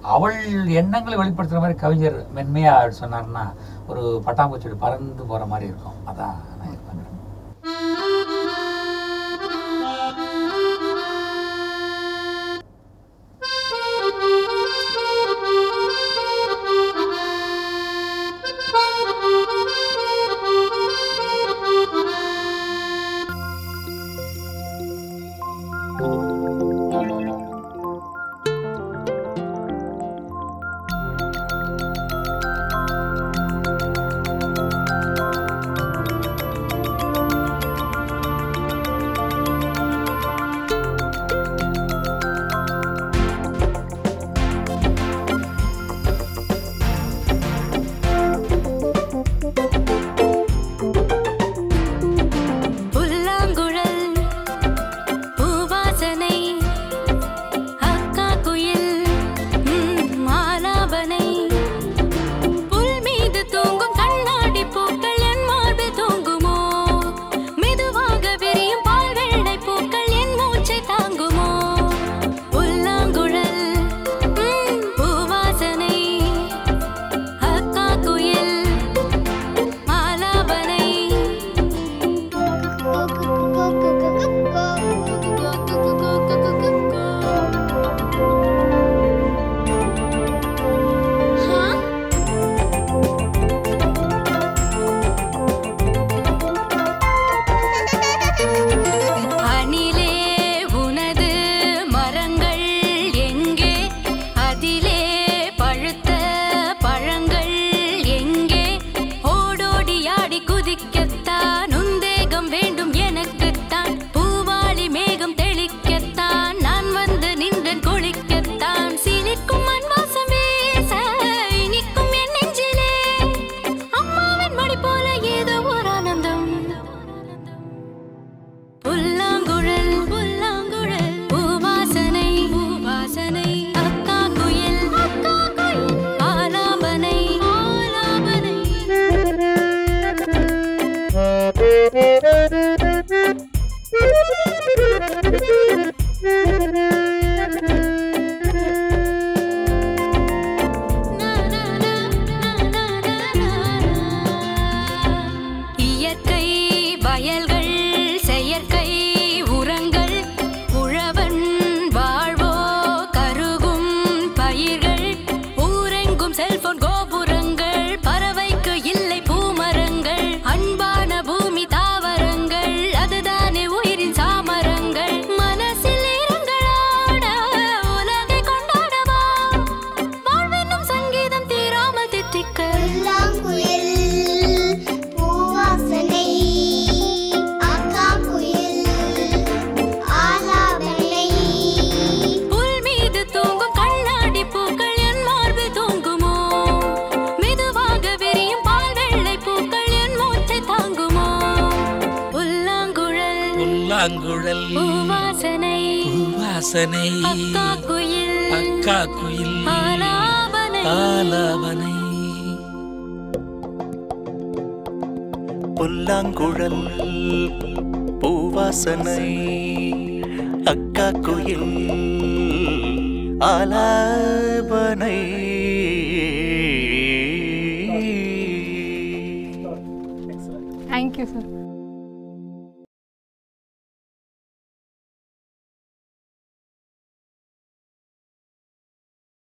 அவள் எண்ணங்களை வெளிப்படுத்துற மாதிரி கவிஞர் மென்மையா சொன்னார்னா ஒரு பட்டாம்பூச்சியோட பறந்து போற மாதிரி இருக்கும் அதான் நான் இது பண்றேன் புல்லாங்குழல் பூவாசனை அக்கா குயில் ம், ஆலாபனை புல் மீது தூங்கும் கண்ணாடி பூக்கள் என் மார்பில் தூங்குமோ மெதுவாக விரியும் பால் வெள்ளை பூக்கள் என் மூச்சை தாங்குமோ புல்லாங்குழல் ம், பூவாசனை அக்கா குயில் ஆலாபனை அணிலே உனது மரங்கள் எங்கே அதிலே பழுத்த பழங்கள் எங்கே ஓடோடி ஆடி குதிக்கத்தான் உந்தேகம் வேண்டும் எனக்குத்தான் பூவாளி மேகம் தெளிக்கத்தான் நான் வந்து நின்றன் குளிக்கத்தான் சிலிர்க்கும் மண் வாசம் வீச இனிக்கும் என் நெஞ்சிலே அம்மாவின் மடி போல ஏதோ ஒரு ஆனந்தம் புல்லாங்குழல் புல்லாங்குழல் பூவாசனை பூவாசனை அக்கா குயில் அக்கா குயில் ஆலாபனை ஆலாபனை இயற்கை வயல்கள் செயற்கை உரங்கள் உழவன் வாழ்வோ கருகும் பயிர்கள் ஊரெங்கும் செல்போன் கோபுரங்கள் பறவைக்கு இல்லை பூமரங்கள் அன்பான பூமி தாவரங்கள் அதுதானே உயிரின் சாமரங்கள் மனசில் இரங்கலாட உலகை கொண்டாடவா வாழ்வென்னும் சங்கீதம் தீராமல் தித்திக்க புல்லாங்குயில் பூவாசனை அக்கா குயில் ஆலாபனை புல் மீது தூங்கும் கண்ணாடி பூக்கள் என் மார்பில் தூங்குமோ மெதுவாக விரியும் பால் வெள்ளை பூக்கள் என் மூச்சை தாங்குமோ புல்லாங்குழல் புல்லாங்குழல் பூவாசனை வாசனை அக்கா குயில் அக்கா குயில் ஆலாபனை ஆலாபனை புல்லாங்குழல் பூவாசனை அக்கா குயில் ஆலாபனை தேங்க்யூ சார்